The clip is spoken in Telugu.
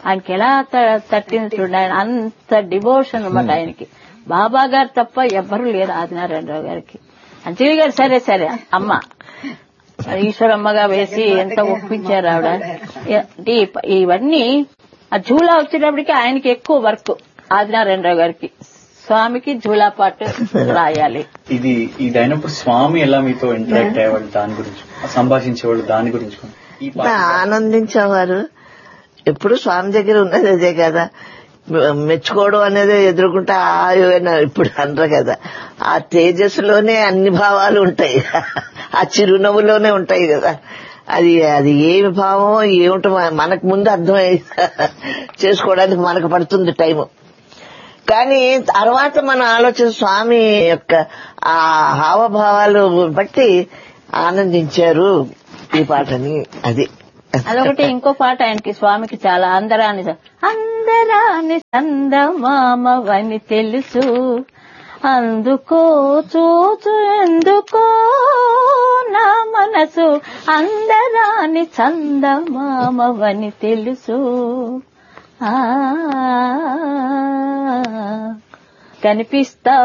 ఆయనకి ఎలా త- తట్టింది చూడండి ఆయన అంత డివోషన్ అనమాట ఆయనకి బాబా గారు తప్ప ఎవ్వరూ లేరు ఆదినారాయణరావు గారికి అంజలి గారు సరే సరే అమ్మ ఈశ్వరమ్మగా వేసి ఎంత ఒప్పించారు ఆవిడ ఏ- అంటే ఈ- ఇవన్నీ ఆ జూలా వచ్చేటప్పటికి ఆయనకి ఎక్కువ వర్క్ ఆదినారాయణరావు గారికి స్వామికి జూలా పాట రాయాలి ఇది ఇది అయినప్పుడు స్వామి ఎలా మీతో ఇంటరాక్ట్ అయ్యేవాళ్ళు దాని గురించి సంభాషించేవాళ్ళు దాని గురించి కూడా. ఈ పాట ఆనందించేవారు ఎప్పుడు స్వామి దగ్గర ఉన్నది అదే కదా మెచ్చుకోవడం అనేది ఎదుర్కొంటే ఆ ఏమైనా ఇప్పుడు అనరు కదా ఆ తేజస్సులోనే అన్ని భావాలు ఉంటాయి ఆ చిరునవ్వులోనే ఉంటాయి కదా అది అది ఏమి భావమో ఏమిటో మనకు ముందు అర్థమై చేసుకోవడానికి మనకు పడుతుంది టైము కానీ తర్వాత మన ఆలోచన స్వామి యొక్క ఆ హావభావాలు బట్టి ఆనందించారు ఈ పాటని అది అదొకటి ఇంకో పాట ఆయనకి స్వామికి చాలా అందరాని అందరాని సందమామవని తెలుసు అందుకో చూచు ఎందుకో నా మనసు అందరాని చందమామవని తెలుసు ఆ కనిపిస్తా